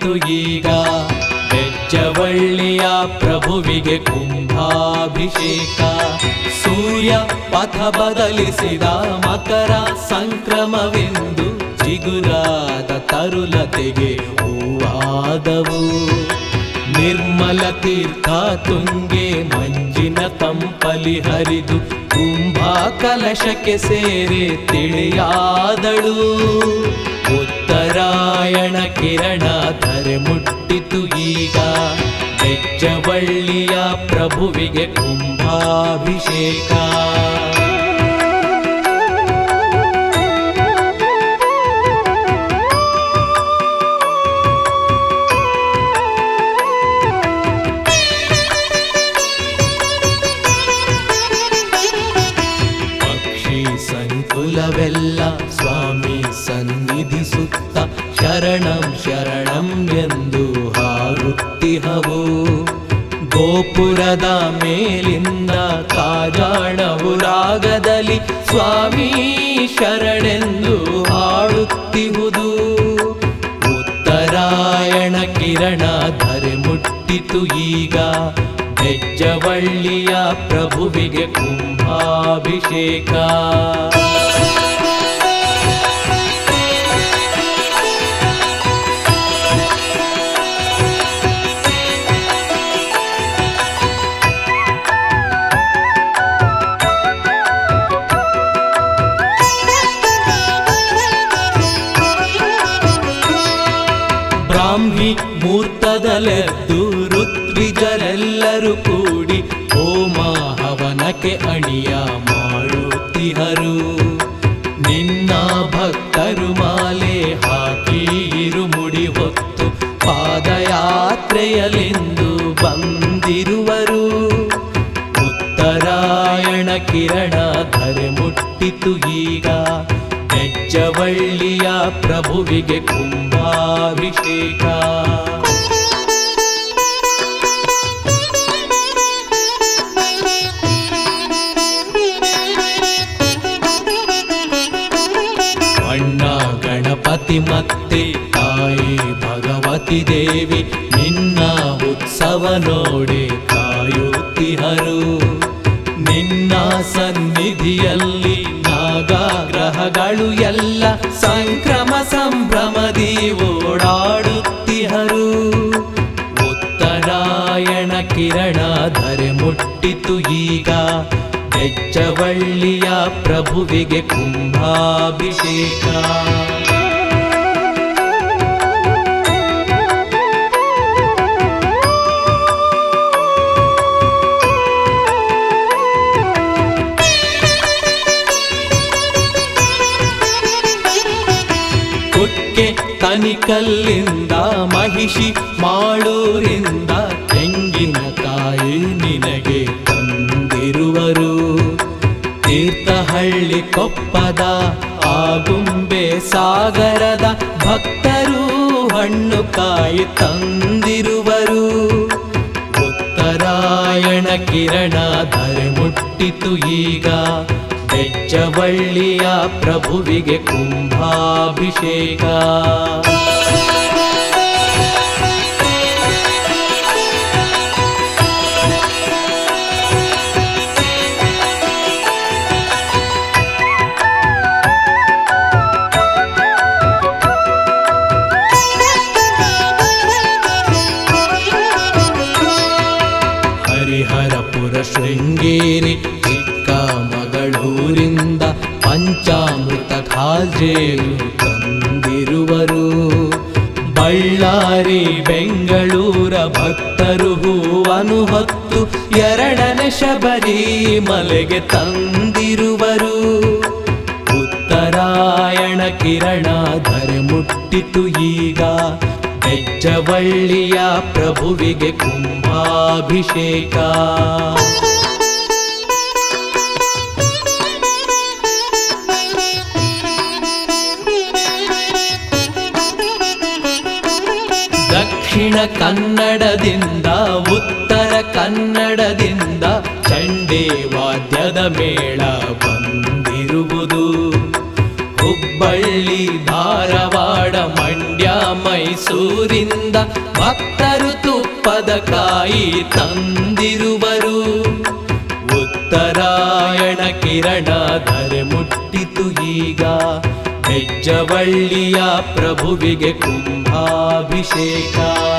ಮುಟ್ಟಿತು ಈಗ ಬೆಜ್ಜವಳ್ಳಿಯ ಪ್ರಭುವಿಗೆ ಕುಂಭಾಭಿಷೇಕ ಸೂರ್ಯ ಪಥ ಬದಲಿಸಿದ ಮಕರ ಸಂಕ್ರಮವೆಂದು ಚಿಗುರಾದ ತರುಲತೆಗೆ ಹೂವಾದವು ನಿರ್ಮಲ ತೀರ್ಥ ತುಂಗೆ ಮಂಜಿನ ತಂಪಲಿ ಹರಿದು ಕುಂಭ ಕಲಶಕ್ಕೆ ಸೇರೆ ತಿಳಿಯಾದಳು ಉತ್ತರಾಯಣ ಕಿರಣ ಧರೆ ಮುಟ್ಟಿತು ಈಗ ಬೆಜ್ಜವಳ್ಳಿಯ ಪ್ರಭುವಿಗೆ ಕುಂಭಾಭಿಷೇಕ ಪಕ್ಷಿ ಸಂಕುಲವೆಲ್ಲ ಸ್ವಾಮಿ ಸನ್ನಿಧಿ ಸುತ್ತ ಶರಣಂ ಶರಣಂ ಎಂದು ಹಾರುತ್ತಿಹವು ಗೋಪುರದ ಮೇಲಿಂದ ಕಾಜಾಣವು ರಾಗದಲ್ಲಿ ಸ್ವಾಮಿ ಶರಣೆಂದು ಹಾಡುತ್ತಿಹುದು ಉತ್ತರಾಯಣ ಕಿರಣ ಧರೆ ಮುಟ್ಟಿತು ಈಗ ಬೆಜ್ಜವಳ್ಳಿಯ ಪ್ರಭುವಿಗೆ ಕುಂಭಾಭಿಷೇಕ ಬ್ರಾಹ್ಮಿ ಮೂರ್ತದಲೆದ್ದು ಋತ್ವಿಜರೆಲ್ಲರೂ ಕೂಡಿ ಹೋಮ ಹವನಕ್ಕೆ ಅಣಿಯ ಮಾಡುತ್ತಿಹರು ನಿನ್ನ ಭಕ್ತರು ಮಾಲೆ ಹಾಕಿ ಇರುಮುಡಿ ಹೊತ್ತು ಪಾದಯಾತ್ರೆಯಲೆಂದು ಬಂದಿರುವರು ಉತ್ತರಾಯಣ ಕಿರಣ ಧರೆ ಮುಟ್ಟಿತು ಈಗ ಬೆಜ್ಜವಳ್ಳಿಯ ಪ್ರಭುವಿಗೆ ಕುಂಭಾಭಿಷೇಕ ಅಣ್ಣ ಗಣಪತಿ ಮತ್ತೆ ತಾಯಿ ಭಗವತಿ ದೇವಿ ನಿನ್ನ ಉತ್ಸವ ನೋಡಿ ಕಾಯುತ್ತಿಹರು ನಿನ್ನ ಸನ್ನಿಧಿಯಲ್ಲಿ ನಾಗಾಗ್ರಹಗಳು ಎಲ್ಲ ಸಂಕ್ರಮ ಸಂಭ್ರಮದಿ ಓಡಾಡುತ್ತಿಹರು ಉತ್ತರಾಯಣ ಕಿರಣ ಧರೆ ಮುಟ್ಟಿತು ಈಗ ಬೆಜ್ಜವಳ್ಳಿಯ ಪ್ರಭುವಿಗೆ ಕುಂಭಾಭಿಷೇಕ ಕುಕ್ಕೆ ತನಿಕಲ್ಲಿಂದ ಮಹಿಷಿ ಮಾಡೂರಿಂದ ತೆಂಗಿನಕಾಯಿ ನಿನಗೆ ತಂದಿರುವರು ತೀರ್ಥಹಳ್ಳಿ ಕೊಪ್ಪದ ಆಗುಂಬೆ ಸಾಗರದ ಭಕ್ತರು ಹಣ್ಣು ಕಾಯಿ ತಂದಿರುವರು ಉತ್ತರಾಯಣ ಕಿರಣ ಧರೆ ಮುಟ್ಟಿತು ಈಗ ಬೆಜ್ಜವಳ್ಳಿಯ ಪ್ರಭುವಿಗೆ ಕುಂಭಾಭಿಷೇಕ ಹರಿಹರಪುರ ಶೃಂಗೇರಿ ಚಿಕ್ಕಮಗಳೂರಿಂದ ಪಂಚಾಮೃತ ಖಾಜೇರು ತಂದಿರುವರು ಬಳ್ಳಾರಿ ಬೆಂಗಳೂರ ಭಕ್ತರು ಹೂವನು ಹೊತ್ತು ಎರಡನೇ ಶಬರಿಮಲೆಗೆ ತಂದಿರುವರು ಉತ್ತರಾಯಣ ಕಿರಣ ಧರೆ ಮುಟ್ಟಿತು ಈಗ ಬೆಜ್ಜವಳ್ಳಿಯ ಪ್ರಭುವಿಗೆ ಕುಂಭಾಭಿಷೇಕ ದಕ್ಷಿಣ ಕನ್ನಡದಿಂದ ಉತ್ತರ ಕನ್ನಡದಿಂದ ಚಂಡೇ ವಾದ್ಯದ ಮೇಳ ಬಂದಿರುವುದು ಹುಬ್ಬಳ್ಳಿ ಧಾರವಾಡ ಮಂಡ್ಯ ಮೈಸೂರು ಮೈಸೂರಿಂದ ಭಕ್ತರು ತುಪ್ಪದ ಕಾಯಿ ತಂದಿರುವರು ಉತ್ತರಾಯಣ ಕಿರಣ ಧರೆ ಮುಟ್ಟಿತು ಈಗ ಹೆಜ್ಜವಳ್ಳಿಯ ಪ್ರಭುವಿಗೆ ಕುಂಭಾಭಿಷೇಕ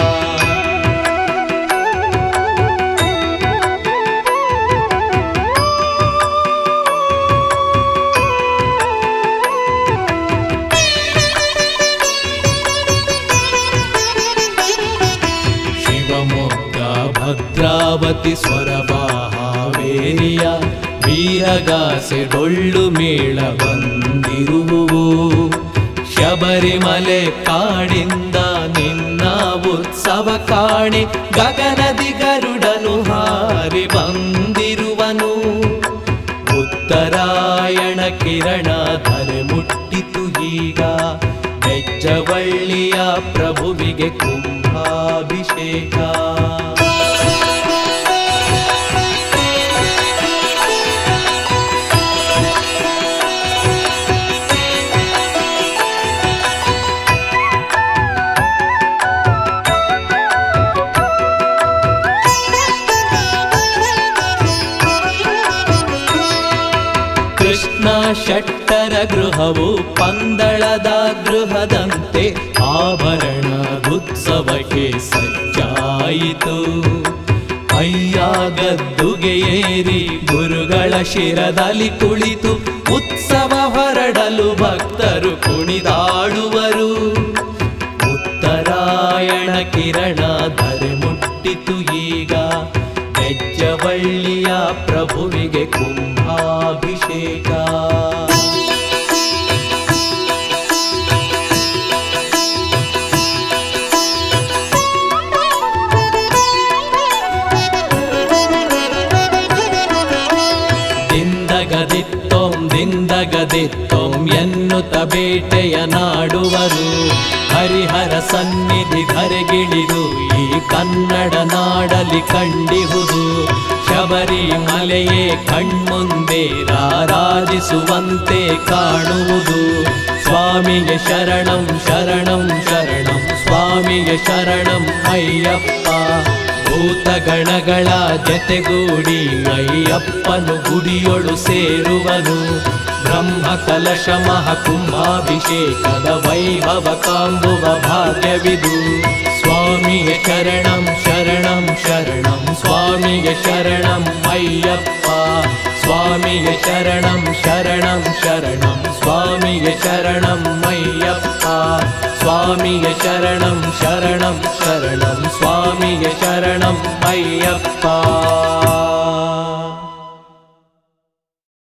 ಶಿವಮೊಗ್ಗ ಭದ್ರಾವತಿ ಸ್ವರಬಾಹಾವೇರಿಯ ವೀರಗಾಸೆ ಡೊಳ್ಳು ಮೇಳ ಬಂದಿರುವು ಶಬರಿಮಲೆ ಕಾಡಿಂದ ನಿನ್ನ ಉತ್ಸವ ಕಾಣೆ ಗಗನದಿ ಗರುಡನು ಹಾರಿ ಬಂದಿರುವನು ಉತ್ತರಾಯಣ ಕಿರಣ ಧರೆ ಮುಟ್ಟಿತು ಈಗ ಬೆಜ್ಜವಳ್ಳಿಯ ಪ್ರಭುವಿಗೆ ಕುಂಭಾಭಿಷೇಕ ಕೃಷ್ಣ ಶೆಟ್ಟರ ಗೃಹವು ಪಂದಳದ ಗೃಹದಂತೆ ಆಭರಣದುತ್ಸವಕ್ಕೆ ಸಜ್ಜಾಯಿತು ಅಯ್ಯ ಗದ್ದುಗೆ ಏರಿ ಗುರುಗಳ ಶಿರದಲ್ಲಿ ಕುಳಿತು ಉತ್ಸವ ಹೊರಡಲು ಭಕ್ತರು ಕುಣಿದಾಡುವರು ಉತ್ತರಾಯಣ ಕಿರಣ ಧರೆ ಮುಟ್ಟಿತು ಈಗ ಹೆಜ್ಜವಳ್ಳಿಯ ಪ್ರಭುವಿಗೆ ಕುಂಭಾಭಿಷೇಕ ದಿಂದಗದಿತ್ತೊಂ ದಿಂದಗದಿತ್ತೊಂ ಎನ್ನುತ್ತ ಬೇಟೆಯ ನಾಡುವರು ಹರಿಹರ ಸನ್ನಿಧಿ ಧರೆಗಿಳಿದು ಈ ಕನ್ನಡ ನಾಡಲಿ ಕಂಡಿಹುದು ಶಬರಿಮಲೆಯೇ ಕಣ್ಮುಂದೆ ರಾರಾಜಿಸುವಂತೆ ಕಾಣುವುದು ಸ್ವಾಮಿಗೆ ಶರಣಂ ಶರಣಂ ಶರಣಂ ಸ್ವಾಮಿಗೆ ಶರಣಂ ಅಯ್ಯಪ್ಪ ಭೂತಗಣಗಳ ಜತೆಗೂಡಿ ಅಯ್ಯಪ್ಪನು ಗುಡಿಯೊಳು ಸೇರುವನು ಬ್ರಹ್ಮ ಕಲಶ ಮಹಕುಂಭಾಭಿಷೇಕದ ವೈಭವ ಕಾಂಬುವ ಭಾಗ್ಯವಿದು ಸ್ವಾಮಿಗೆ ಶರಣಂ ಶರಣಂ ಶರಣಂ ಸ್ವಾಮಿಗೆ ಶರಣಂ ಅಯ್ಯಪ್ಪ ಸ್ವಾಮಿಗೆ ಶರಣಂ ಶರಣಂ ಶರಣಂ ಸ್ವಾಮಿಗೆ ಶರಣಂ ಅಯ್ಯಪ್ಪ ಸ್ವಾಮಿಗೆ ಶರಣಂ ಶರಣಂ ಶರಣಂ ಸ್ವಾಮಿಗೆ ಶರಣಂ ಅಯ್ಯಪ್ಪ